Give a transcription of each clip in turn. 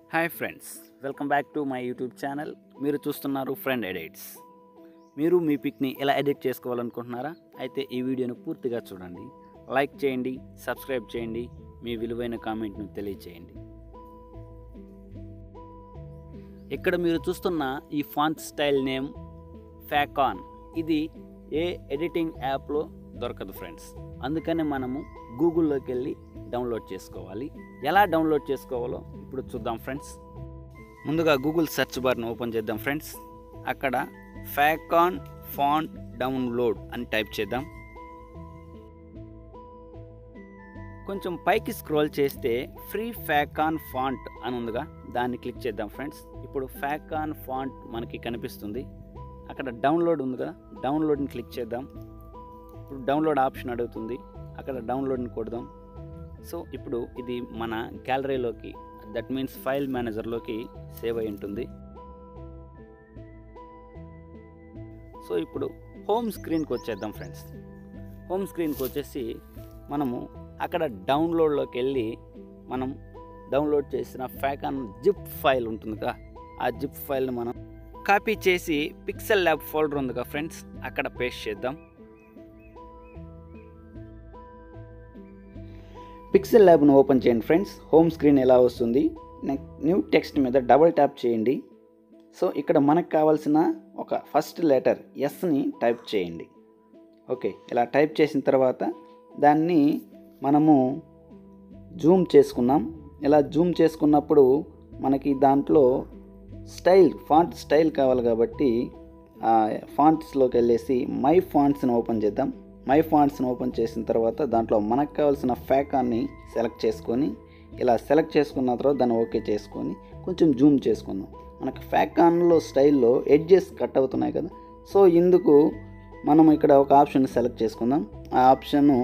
hi friends welcome back to my YouTube channel మీరు చూస్తున్నారు friend edits మీరు మీ పిక్ని ఎలా ఎడిట్ చేసుకోవాలనుకుంటున్నారా అయితే ఈ వీడియోను పూర్తిగా చూడండి లైక్ చేయండి సబ్స్క్రైబ్ చేయండి మీ విలువైన కామెంట్ను తెలియచేయండి ఇక్కడ మీరు చూస్తున్న ఈ ఫాంట్ స్టైల్ నేమ్ ఫ్యాకాన్ ఇది ఏ ఎడిటింగ్ యాప్లో దొరకదు ఫ్రెండ్స్ అందుకని మనము గూగుల్లోకి వెళ్ళి డౌన్లోడ్ చేసుకోవాలి ఎలా డౌన్లోడ్ చేసుకోవాలో ఇప్పుడు చూద్దాం ఫ్రెండ్స్ ముందుగా గూగుల్ సెర్చ్ బార్ని ఓపెన్ చేద్దాం ఫ్రెండ్స్ అక్కడ ఫ్యాకాన్ ఫాంట్ డౌన్లోడ్ అని టైప్ చేద్దాం కొంచెం పైకి స్క్రోల్ చేస్తే ఫ్రీ ఫ్యాకాన్ ఫాంట్ అని ఉందిగా దాన్ని క్లిక్ చేద్దాం ఫ్రెండ్స్ ఇప్పుడు ఫ్యాకాన్ ఫాంట్ మనకి కనిపిస్తుంది అక్కడ డౌన్లోడ్ ఉంది కదా డౌన్లోడ్ని క్లిక్ చేద్దాం ఇప్పుడు డౌన్లోడ్ ఆప్షన్ అడుగుతుంది అక్కడ డౌన్లోడ్ని కొడదాం సో ఇప్పుడు ఇది మన గ్యాలరీలోకి దట్ మీన్స్ ఫైల్ మేనేజర్లోకి సేవ్ అయి ఉంటుంది సో ఇప్పుడు హోమ్ స్క్రీన్కి వచ్చేద్దాం ఫ్రెండ్స్ హోమ్ స్క్రీన్కి వచ్చేసి మనము అక్కడ డౌన్లోడ్లోకి వెళ్ళి మనం డౌన్లోడ్ చేసిన ఫ్యాకాన్ జిప్ ఫైల్ ఉంటుంది కదా ఆ జిప్ ఫైల్ని మనం కాపీ చేసి పిక్సెల్ ల్యాబ్ ఫోల్డర్ ఉంది కదా ఫ్రెండ్స్ అక్కడ పేస్ట్ చేద్దాం పిక్సెల్ ల్యాబ్ను ఓపెన్ చేయండి ఫ్రెండ్స్ హోమ్ స్క్రీన్ ఎలా వస్తుంది న్యూ టెక్స్ట్ మీద డబుల్ ట్యాప్ చేయండి సో ఇక్కడ మనకు కావాల్సిన ఒక ఫస్ట్ లెటర్ ఎస్ని టైప్ చేయండి ఓకే ఇలా టైప్ చేసిన తర్వాత దాన్ని మనము జూమ్ చేసుకున్నాం ఇలా జూమ్ చేసుకున్నప్పుడు మనకి దాంట్లో స్టైల్ ఫాంట్ స్టైల్ కావాలి కాబట్టి ఫాంట్స్లోకి వెళ్ళేసి మై ఫాంట్స్ని ఓపెన్ చేద్దాం మై ఫాంట్స్ని ఓపెన్ చేసిన తర్వాత దాంట్లో మనకు కావాల్సిన ఫ్యాకాన్ని సెలెక్ట్ చేసుకొని ఇలా సెలెక్ట్ చేసుకున్న తర్వాత దాన్ని ఓకే చేసుకొని కొంచెం జూమ్ చేసుకుందాం మనకు ఫ్యాకాన్లో స్టైల్లో ఎడ్జెస్ కట్ అవుతున్నాయి కదా సో ఇందుకు మనం ఇక్కడ ఒక ఆప్షన్ సెలెక్ట్ చేసుకుందాం ఆ ఆప్షను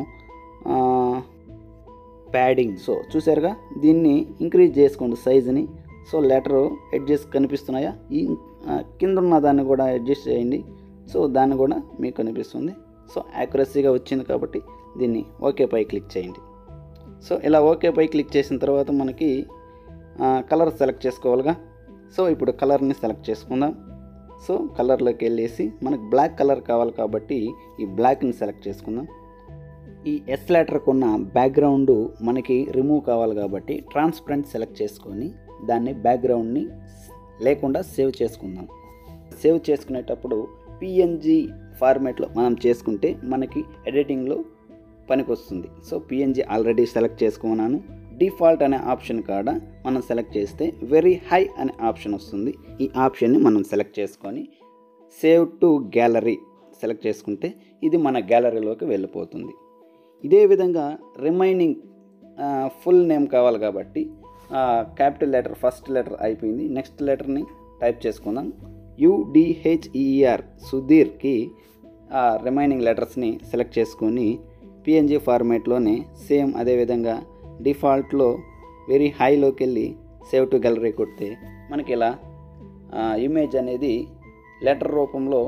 ప్యాడింగ్ సో చూసారుగా దీన్ని ఇంక్రీజ్ చేసుకోండి సైజుని సో లెటరు అడ్జస్ట్ కనిపిస్తున్నాయా ఈ కింద ఉన్న దాన్ని కూడా అడ్జస్ట్ చేయండి సో దాన్ని కూడా మీకు కనిపిస్తుంది సో యాక్యురసీగా వచ్చింది కాబట్టి దీన్ని ఓకే పై క్లిక్ చేయండి సో ఇలా ఓకే పై క్లిక్ చేసిన తర్వాత మనకి కలర్ సెలెక్ట్ చేసుకోవాలిగా సో ఇప్పుడు కలర్ని సెలెక్ట్ చేసుకుందాం సో కలర్లోకి వెళ్ళేసి మనకు బ్లాక్ కలర్ కావాలి కాబట్టి ఈ బ్లాక్ని సెలెక్ట్ చేసుకుందాం ఈ ఎస్ లెటర్కు ఉన్న బ్యాక్గ్రౌండ్ మనకి రిమూవ్ కావాలి కాబట్టి ట్రాన్స్పరెంట్ సెలెక్ట్ చేసుకొని దాన్ని బ్యాక్గ్రౌండ్ని లేకుండా సేవ్ చేసుకుందాం సేవ్ చేసుకునేటప్పుడు పిఎన్జి ఫార్మేట్లో మనం చేసుకుంటే మనకి ఎడిటింగ్లో పనికొస్తుంది సో పిఎన్జి ఆల్రెడీ సెలెక్ట్ చేసుకున్నాను డిఫాల్ట్ అనే ఆప్షన్ కాడ మనం సెలెక్ట్ చేస్తే వెరీ హై అనే ఆప్షన్ వస్తుంది ఈ ఆప్షన్ని మనం సెలెక్ట్ చేసుకొని సేవ్ టు గ్యాలరీ సెలెక్ట్ చేసుకుంటే ఇది మన గ్యాలరీలోకి వెళ్ళిపోతుంది ఇదే విధంగా రిమైనింగ్ ఫుల్ నేమ్ కావాలి కాబట్టి క్యాపిటల్ లెటర్ ఫస్ట్ లెటర్ అయిపోయింది నెక్స్ట్ లెటర్ని టైప్ చేసుకుందాం యుడిహెచ్ఈఆర్ సుధీర్కి రిమైనింగ్ లెటర్స్ని సెలెక్ట్ చేసుకొని పిఎన్జి ఫార్మేట్లోనే సేమ్ అదేవిధంగా డిఫాల్ట్లో వెరీ హైలోకి వెళ్ళి సేవ్ టు గ్యాలరీ కొడితే మనకి ఇలా ఇమేజ్ అనేది లెటర్ రూపంలో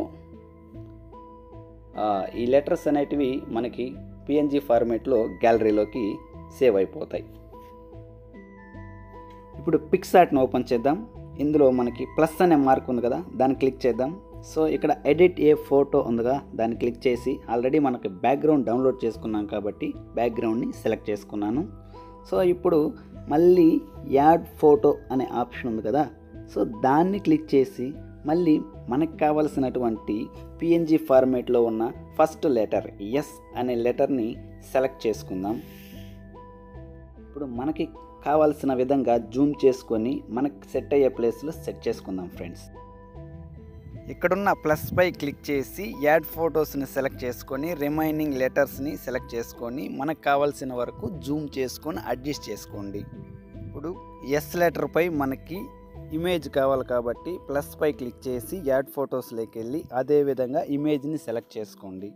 ఈ లెటర్స్ అనేటివి మనకి పిఎన్జి ఫార్మేట్లో గ్యాలరీలోకి సేవ్ అయిపోతాయి ఇప్పుడు పిక్సార్ట్ని ఓపెన్ చేద్దాం ఇందులో మనకి ప్లస్ అనే మార్క్ ఉంది కదా దాన్ని క్లిక్ చేద్దాం సో ఇక్కడ ఎడిట్ ఏ ఫోటో ఉందిగా దాన్ని క్లిక్ చేసి ఆల్రెడీ మనకి బ్యాక్గ్రౌండ్ డౌన్లోడ్ చేసుకున్నాం కాబట్టి బ్యాక్గ్రౌండ్ని సెలెక్ట్ చేసుకున్నాను సో ఇప్పుడు మళ్ళీ యాడ్ ఫోటో అనే ఆప్షన్ ఉంది కదా సో దాన్ని క్లిక్ చేసి మళ్ళీ మనకు కావలసినటువంటి పిఎన్జి ఫార్మేట్లో ఉన్న ఫస్ట్ లెటర్ ఎస్ అనే లెటర్ని సెలెక్ట్ చేసుకుందాం ఇప్పుడు మనకి కావాల్సిన విధంగా జూమ్ చేసుకొని మనకు సెట్ అయ్యే ప్లేస్లో సెట్ చేసుకుందాం ఫ్రెండ్స్ ఇక్కడున్న ప్లస్ పై క్లిక్ చేసి యాడ్ ఫొటోస్ని సెలెక్ట్ చేసుకొని రిమైనింగ్ లెటర్స్ని సెలెక్ట్ చేసుకొని మనకు కావాల్సిన వరకు జూమ్ చేసుకొని అడ్జస్ట్ చేసుకోండి ఇప్పుడు ఎస్ లెటర్పై మనకి ఇమేజ్ కావాలి కాబట్టి ప్లస్ పై క్లిక్ చేసి యాడ్ ఫొటోస్లోకి వెళ్ళి అదేవిధంగా ఇమేజ్ని సెలెక్ట్ చేసుకోండి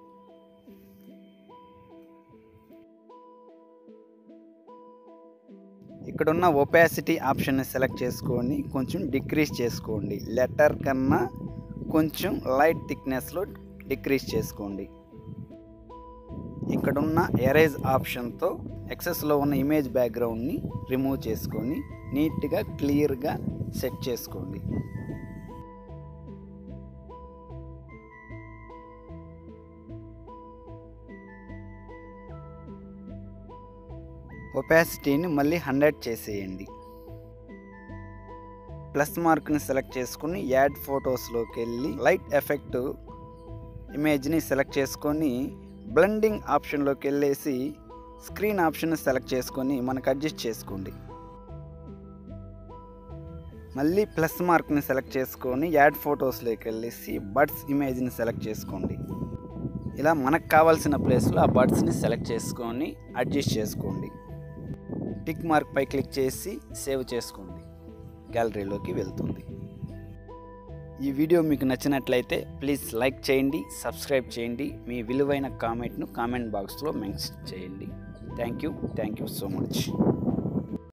ఇక్కడున్న ఒపాసిటీ ఆప్షన్ని సెలెక్ట్ చేసుకొని కొంచెం డిక్రీజ్ చేసుకోండి లెటర్ కన్నా కొంచెం లైట్ థిక్నెస్లో డిక్రీజ్ చేసుకోండి ఇక్కడున్న ఎరేజ్ ఆప్షన్తో ఎక్సెస్లో ఉన్న ఇమేజ్ బ్యాక్గ్రౌండ్ని రిమూవ్ చేసుకొని నీట్గా క్లియర్గా సెట్ చేసుకోండి ఒపాసిటీని మళ్ళీ హండ్రెడ్ చేసేయండి ప్లస్ మార్క్ని సెలెక్ట్ చేసుకుని యాడ్ ఫొటోస్లోకి వెళ్ళి లైట్ ఎఫెక్ట్ ఇమేజ్ని సెలెక్ట్ చేసుకొని బ్లెండింగ్ ఆప్షన్లోకి వెళ్ళేసి స్క్రీన్ ఆప్షన్ సెలెక్ట్ చేసుకొని మనకు అడ్జస్ట్ చేసుకోండి మళ్ళీ ప్లస్ మార్క్ని సెలెక్ట్ చేసుకొని యాడ్ ఫొటోస్లోకి వెళ్ళేసి బర్డ్స్ ఇమేజ్ని సెలెక్ట్ చేసుకోండి ఇలా మనకు కావాల్సిన ప్లేస్లో ఆ బర్డ్స్ని సెలెక్ట్ చేసుకొని అడ్జస్ట్ చేసుకోండి టిక్ మార్క్ పై క్లిక్ చేసి సేవ్ చేసుకోండి గ్యాలరీలోకి వెళ్తుంది ఈ వీడియో మీకు నచ్చినట్లయితే ప్లీజ్ లైక్ చేయండి సబ్స్క్రైబ్ చేయండి మీ విలువైన కామెంట్ను కామెంట్ బాక్స్లో మెన్షన్ చేయండి thank you thank you so much